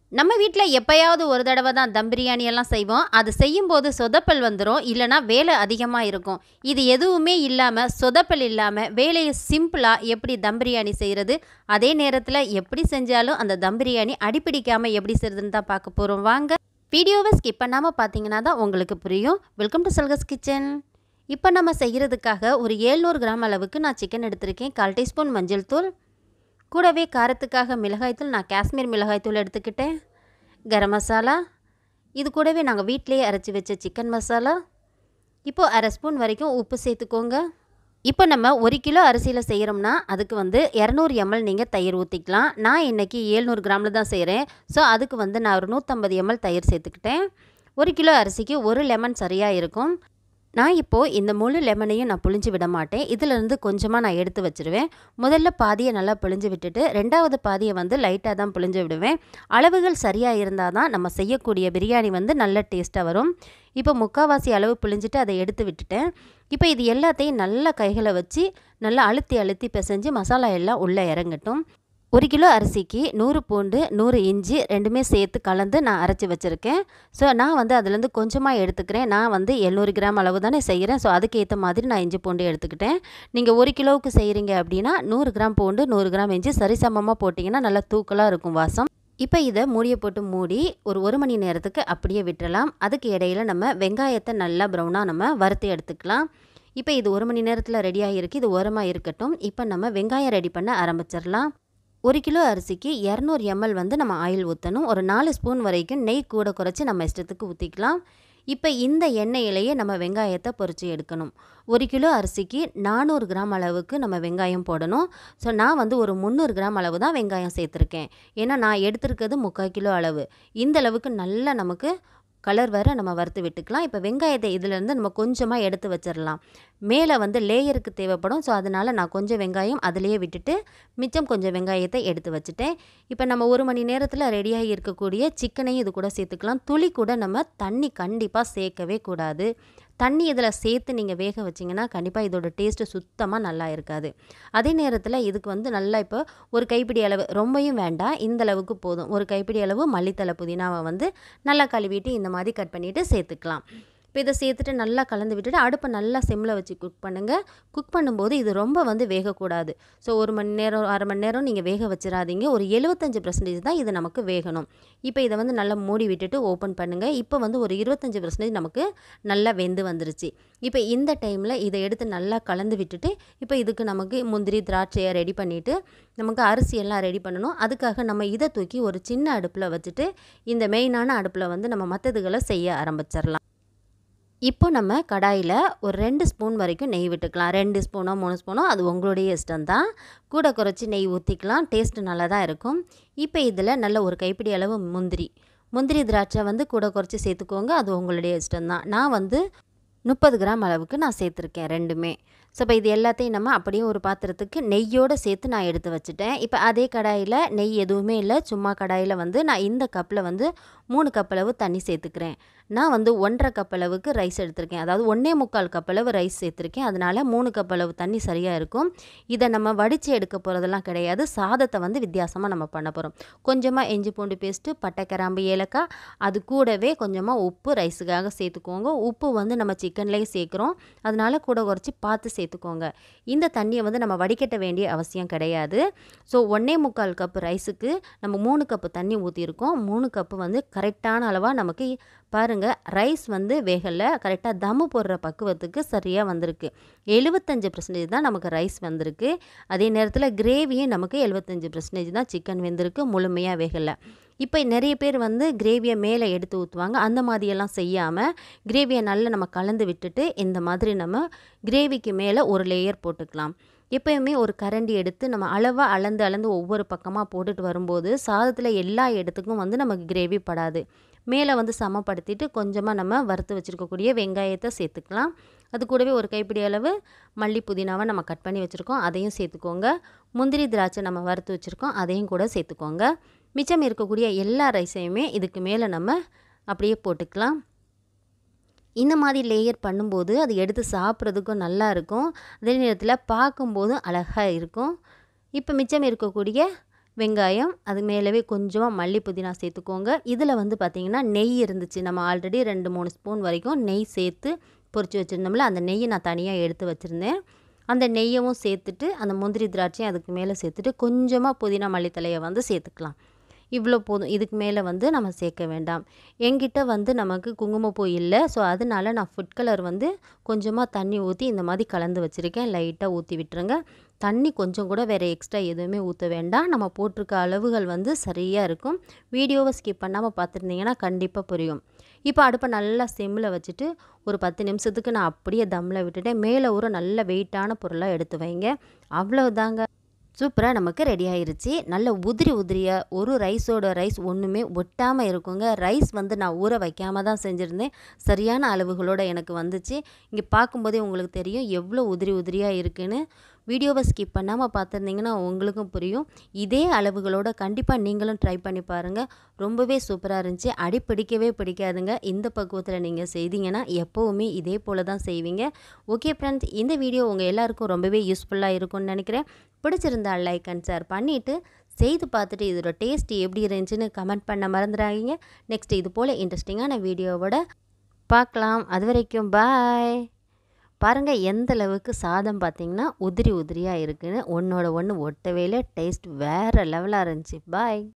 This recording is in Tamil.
நம்ம வீட்டில் எப்பயாவது ஒரு தடவை தான் தம் பிரியாணி எல்லாம் செய்வோம் அது செய்யும்போது சொதப்பல் வந்துடும் இல்லைனா வேலை அதிகமாக இருக்கும் இது எதுவுமே இல்லாமல் சொதப்பல் இல்லாமல் வேலையை சிம்பிளாக எப்படி தம் பிரியாணி செய்கிறது அதே நேரத்தில் எப்படி செஞ்சாலும் அந்த தம் பிரியாணி அடிப்பிடிக்காமல் எப்படி செய்கிறதுன்னு தான் பார்க்க போகிறோம் வாங்க வீடியோவை ஸ்கிப் பண்ணாமல் பார்த்தீங்கன்னா தான் உங்களுக்கு புரியும் வெல்கம் டு சல்கஸ் கிச்சன் இப்போ நம்ம செய்கிறதுக்காக ஒரு ஏழ்நூறு கிராம் அளவுக்கு நான் சிக்கன் எடுத்திருக்கேன் கால் டீஸ்பூன் மஞ்சள் தூள் கூடவே காரத்துக்காக மிளகாய்த்தூள் நான் காஷ்மீர் மிளகாய்த்தூள் எடுத்துக்கிட்டேன் கரம் மசாலா இது கூடவே நாங்கள் வீட்டிலேயே அரைச்சி வச்ச சிக்கன் மசாலா இப்போது அரை ஸ்பூன் வரைக்கும் உப்பு சேர்த்துக்கோங்க இப்போ நம்ம ஒரு கிலோ அரிசியில் செய்கிறோம்னா அதுக்கு வந்து இரநூறு எம்எல் நீங்கள் தயிர் ஊற்றிக்கலாம் நான் இன்றைக்கி ஏழ்நூறு கிராமில் தான் செய்கிறேன் ஸோ அதுக்கு வந்து நான் ஒரு நூற்றம்பது எம்எல் தயிர் சேர்த்துக்கிட்டேன் ஒரு கிலோ அரிசிக்கு ஒரு லெமன் சரியாக இருக்கும் நான் இப்போது இந்த முழு லெமனையும் நான் புழிஞ்சு விட மாட்டேன் இதிலேருந்து கொஞ்சமாக நான் எடுத்து வச்சுருவேன் முதல்ல பாதியை நல்லா புழிஞ்சு விட்டுட்டு ரெண்டாவது பாதியை வந்து லைட்டாக தான் புழிஞ்சு விடுவேன் அளவுகள் சரியாக இருந்தால் தான் நம்ம செய்யக்கூடிய பிரியாணி வந்து நல்ல டேஸ்ட்டாக வரும் இப்போ முக்கால்வாசி அளவு புழிஞ்சிட்டு அதை எடுத்து விட்டுட்டேன் இப்போ இது எல்லாத்தையும் நல்லா கைகளை வச்சு நல்லா அழுத்தி அழுத்தி பிசைஞ்சு மசாலா எல்லாம் உள்ளே இறங்கட்டும் ஒரு கிலோ அரிசிக்கு நூறு பூண்டு நூறு இஞ்சி ரெண்டுமே சேர்த்து கலந்து நான் அரைச்சி வச்சுருக்கேன் ஸோ நான் வந்து அதுலேருந்து கொஞ்சமாக எடுத்துக்கிறேன் நான் வந்து எழுநூறு கிராம் அளவு தானே செய்கிறேன் ஸோ அதுக்கேற்ற மாதிரி நான் இஞ்சி பூண்டு எடுத்துக்கிட்டேன் நீங்கள் ஒரு கிலோவுக்கு செய்கிறீங்க அப்படின்னா நூறு கிராம் பூண்டு நூறு கிராம் இஞ்சி சரிசமமாக போட்டிங்கன்னா நல்லா தூக்கலாக இருக்கும் வாசம் இப்போ இதை மூடியை போட்டு மூடி ஒரு ஒரு மணி நேரத்துக்கு அப்படியே விட்டுறலாம் அதுக்கு இடையில நம்ம வெங்காயத்தை நல்லா ப்ரௌனாக நம்ம வறுத்து எடுத்துக்கலாம் இப்போ இது ஒரு மணி நேரத்தில் ரெடியாக இருக்குது இது ஓரமாக இருக்கட்டும் இப்போ நம்ம வெங்காயம் ரெடி பண்ண ஆரம்பிச்சிடலாம் ஒரு கிலோ அரிசிக்கு இரநூறு எம்எல் வந்து நம்ம ஆயில் ஊற்றணும் ஒரு நாலு ஸ்பூன் வரைக்கும் நெய் கூட குறைச்சி நம்ம இஷ்டத்துக்கு ஊற்றிக்கலாம் இப்போ இந்த எண்ணெயிலேயே நம்ம வெங்காயத்தை பொரித்து எடுக்கணும் ஒரு கிலோ அரிசிக்கு நானூறு கிராம் அளவுக்கு நம்ம வெங்காயம் போடணும் ஸோ நான் வந்து ஒரு முந்நூறு கிராம் அளவு தான் வெங்காயம் சேர்த்துருக்கேன் ஏன்னா நான் எடுத்திருக்கிறது முக்கால் கிலோ அளவு இந்த அளவுக்கு நல்லா நமக்கு கலர் வர நம்ம வறுத்து விட்டுக்கலாம் இப்போ வெங்காயத்தை இதிலேருந்து நம்ம கொஞ்சமாக எடுத்து வச்சிடலாம் மேலே வந்து லேயருக்கு தேவைப்படும் ஸோ அதனால் நான் கொஞ்சம் வெங்காயம் அதிலேயே விட்டுட்டு மிச்சம் கொஞ்சம் வெங்காயத்தை எடுத்து வச்சுட்டேன் இப்போ நம்ம ஒரு மணி நேரத்தில் ரெடியாகி இருக்கக்கூடிய சிக்கனையும் இது கூட சேர்த்துக்கலாம் துளி கூட நம்ம தண்ணி கண்டிப்பாக சேர்க்கவே கூடாது தண்ணி இதில் சேர்த்து நீங்கள் வேக வச்சிங்கன்னா கண்டிப்பாக இதோட டேஸ்ட்டு சுத்தமாக நல்லா இருக்காது அதே நேரத்தில் இதுக்கு வந்து நல்லா இப்போ ஒரு கைப்பிடி அளவு ரொம்பவும் வேண்டாம் இந்த அளவுக்கு போதும் ஒரு கைப்பிடி அளவு மல்லித்தலை புதினாவை வந்து நல்லா கழுவிட்டு இந்த மாதிரி கட் பண்ணிவிட்டு சேர்த்துக்கலாம் இப்போ இதை சேர்த்துட்டு நல்லா கலந்து விட்டுட்டு அடுப்பை நல்லா சிம்மில் வச்சு குக் பண்ணுங்கள் குக் பண்ணும்போது இது ரொம்ப வந்து வேகக்கூடாது ஸோ ஒரு மணி நேரம் அரை மணி நேரம் நீங்கள் வேக வச்சிடாதீங்க ஒரு எழுபத்தஞ்சு பர்சன்டேஜ் தான் இது நமக்கு வேகணும் இப்போ இதை வந்து நல்லா மூடி விட்டுட்டு ஓப்பன் பண்ணுங்கள் இப்போ வந்து ஒரு இருபத்தஞ்சி பர்சன்டேஜ் நமக்கு நல்லா வெந்து வந்துருச்சு இப்போ இந்த டைமில் இதை எடுத்து நல்லா கலந்து விட்டுட்டு இப்போ இதுக்கு நமக்கு முந்திரி திராட்சையை ரெடி பண்ணிவிட்டு நமக்கு அரிசி எல்லாம் ரெடி பண்ணணும் அதுக்காக நம்ம இதை தூக்கி ஒரு சின்ன அடுப்பில் வச்சுட்டு இந்த மெயினான அடுப்பில் வந்து நம்ம மற்றதுகளை செய்ய ஆரம்பிச்சிடலாம் இப்போ நம்ம கடாயில் ஒரு ரெண்டு ஸ்பூன் வரைக்கும் நெய் விட்டுக்கலாம் ரெண்டு ஸ்பூனோ மூணு ஸ்பூனோ அது உங்களுடைய இஷ்டம் தான் கூட குறைச்சி நெய் ஊற்றிக்கலாம் டேஸ்ட்டு நல்லா தான் இருக்கும் இப்போ இதில் நல்ல ஒரு கைப்பிடி அளவு முந்திரி முந்திரி திராட்சை வந்து கூட குறைச்சி சேர்த்துக்கோங்க அது உங்களுடைய இஷ்டம் தான் நான் வந்து முப்பது கிராம் அளவுக்கு நான் சேர்த்துருக்கேன் ரெண்டுமே ஸோ இப்போ இது எல்லாத்தையும் நம்ம அப்படியே ஒரு பாத்திரத்துக்கு நெய்யோடு சேர்த்து நான் எடுத்து வச்சுட்டேன் இப்போ அதே கடாயில் நெய் எதுவுமே இல்லை சும்மா கடாயில் வந்து நான் இந்த கப்பில் வந்து மூணு கப் அளவு தண்ணி சேர்த்துக்கிறேன் நான் வந்து ஒன்றரை கப் அளவுக்கு ரைஸ் எடுத்திருக்கேன் அதாவது ஒன்றே முக்கால் கப் அளவு ரைஸ் சேர்த்துருக்கேன் அதனால் மூணு கப் அளவு தண்ணி சரியாக இருக்கும் இதை நம்ம வடித்து எடுக்க போகிறதெல்லாம் கிடையாது சாதத்தை வந்து வித்தியாசமாக நம்ம பண்ண போகிறோம் கொஞ்சமாக இஞ்சி பூண்டு பேஸ்ட்டு பட்டை கிராம்பு ஏலக்காய் அது கூடவே கொஞ்சமாக உப்பு ரைஸுக்காக சேர்த்துக்கோங்க உப்பு வந்து நம்ம சிக்கன்லேயே சேர்க்குறோம் அதனால் கூட குறைச்சி பார்த்து சேர்த்துக்கோங்க இந்த தண்ணியை வந்து நம்ம வடிகட்ட வேண்டிய அவசியம் கிடையாது ஸோ ஒன்றே முக்கால் கப்பு ரைஸுக்கு நம்ம மூணு கப்பு தண்ணி ஊற்றிருக்கோம் மூணு கப்பு வந்து கரெக்டான அளவாக நமக்கு பாருங்கள் ரைஸ் வந்து வேகலை கரெக்டாக தம்மு போடுற பக்குவத்துக்கு சரியாக வந்திருக்கு எழுபத்தஞ்சு பர்சன்டேஜ் தான் நமக்கு ரைஸ் வந்திருக்கு அதே நேரத்தில் கிரேவியும் நமக்கு எழுபத்தஞ்சு பர்சன்டேஜ் தான் சிக்கன் வெந்திருக்கு முழுமையாக வேகலை இப்போ நிறைய பேர் வந்து கிரேவியை மேலே எடுத்து ஊற்றுவாங்க அந்த மாதிரியெல்லாம் செய்யாமல் கிரேவியை நல்லா நம்ம கலந்து விட்டுட்டு இந்த மாதிரி நம்ம கிரேவிக்கு மேலே ஒரு லேயர் போட்டுக்கலாம் எப்போயுமே ஒரு கரண்டி எடுத்து நம்ம அளவாக அளந்து அளந்து ஒவ்வொரு பக்கமாக போட்டுட்டு வரும்போது சாதத்தில் எல்லா இடத்துக்கும் வந்து நமக்கு கிரேவி படாது மேலே வந்து சமப்படுத்திட்டு கொஞ்சமாக நம்ம வறுத்து வச்சுருக்கக்கூடிய வெங்காயத்தை சேர்த்துக்கலாம் அது கூடவே ஒரு கைப்பிடி அளவு மல்லி புதினாவை நம்ம கட் பண்ணி வச்சுருக்கோம் அதையும் சேர்த்துக்கோங்க முந்திரி திராட்சை நம்ம வறுத்து வச்சுருக்கோம் அதையும் கூட சேர்த்துக்கோங்க மிச்சம் இருக்கக்கூடிய எல்லா ரைஸையுமே இதுக்கு மேலே நம்ம அப்படியே போட்டுக்கலாம் இந்த மாதிரி லேயர் பண்ணும்போது அது எடுத்து சாப்பிட்றதுக்கும் நல்லா இருக்கும் அதே நேரத்தில் பார்க்கும்போதும் அழகாக இருக்கும் இப்போ மிச்சம் இருக்கக்கூடிய வெங்காயம் அது மேலவே கொஞ்சமாக மல்லி புதினா சேர்த்துக்கோங்க இதில் வந்து பார்த்திங்கன்னா நெய் இருந்துச்சு நம்ம ஆல்ரெடி ரெண்டு மூணு ஸ்பூன் வரைக்கும் நெய் சேர்த்து பொரிச்சு வச்சுருந்தோம்ல அந்த நெய்யை நான் தனியாக எடுத்து வச்சுருந்தேன் அந்த நெய்யவும் சேர்த்துட்டு அந்த முந்திரி திராட்சையும் அதுக்கு மேலே சேர்த்துட்டு கொஞ்சமாக புதினா மல்லித்தலையை வந்து சேர்த்துக்கலாம் இவ்வளோ போதும் இதுக்கு மேலே வந்து நம்ம சேர்க்க வேண்டாம் என்கிட்ட வந்து நமக்கு குங்குமப்பூ இல்லை ஸோ அதனால நான் ஃபுட் கலர் வந்து கொஞ்சமாக தண்ணி ஊற்றி இந்த மாதிரி கலந்து வச்சுருக்கேன் லைட்டாக ஊற்றி விட்டுருங்க தண்ணி கொஞ்சம் கூட வேறு எக்ஸ்ட்ரா எதுவுமே ஊற்ற வேண்டாம் நம்ம போட்டிருக்க அளவுகள் வந்து சரியாக இருக்கும் வீடியோவை ஸ்கிப் பண்ணாமல் பார்த்துருந்தீங்கன்னா கண்டிப்பாக புரியும் இப்போ அடுப்பை நல்லா சிம்மில் வச்சுட்டு ஒரு பத்து நிமிஷத்துக்கு நான் அப்படியே தம்மில் விட்டுட்டேன் மேலே ஒரு நல்ல வெயிட்டான பொருளாக எடுத்து வைங்க அவ்வளவுதாங்க சூப்பராக நமக்கு ரெடி ஆயிருச்சு நல்ல உதிரி உதிரியாக ஒரு ரைஸோட ரைஸ் ஒன்றுமே ஒட்டாமல் இருக்குங்க ரைஸ் வந்து நான் ஊற வைக்காம தான் செஞ்சுருந்தேன் சரியான அளவுகளோடு எனக்கு வந்துச்சு இங்கே பார்க்கும்போதே உங்களுக்கு தெரியும் எவ்வளோ உதிரி உதிரியாக இருக்குன்னு வீடியோவை ஸ்கிப் பண்ணாமல் பார்த்துருந்தீங்கன்னா உங்களுக்கும் புரியும் இதே அளவுகளோட கண்டிப்பாக நீங்களும் ட்ரை பண்ணி பாருங்கள் ரொம்பவே சூப்பராக இருந்துச்சு அடி பிடிக்கவே பிடிக்காதுங்க இந்த பக்குவத்தில் நீங்கள் செய்தீங்கன்னா எப்போவுமே இதே போல் தான் செய்வீங்க ஓகே ஃப்ரெண்ட்ஸ் இந்த வீடியோ உங்கள் எல்லாருக்கும் ரொம்பவே யூஸ்ஃபுல்லாக இருக்கும்னு நினைக்கிறேன் பிடிச்சிருந்தா லைக் அண்ட் ஷேர் பண்ணிவிட்டு செய்து பார்த்துட்டு இதோட டேஸ்ட் எப்படி இருந்துச்சுன்னு கமெண்ட் பண்ண மறந்துடாதீங்க நெக்ஸ்ட் இது போல் இன்ட்ரெஸ்டிங்கான வீடியோவோட பார்க்கலாம் அது வரைக்கும் பாய் பாருங்கள் எந்த அளவுக்கு சாதம் பார்த்தீங்கன்னா உதிரி உதிரியாக இருக்குன்னு ஒன்றோட ஒன்று ஒட்டவே இல்லை டேஸ்ட் வேறு லெவலாக இருந்துச்சு பாய்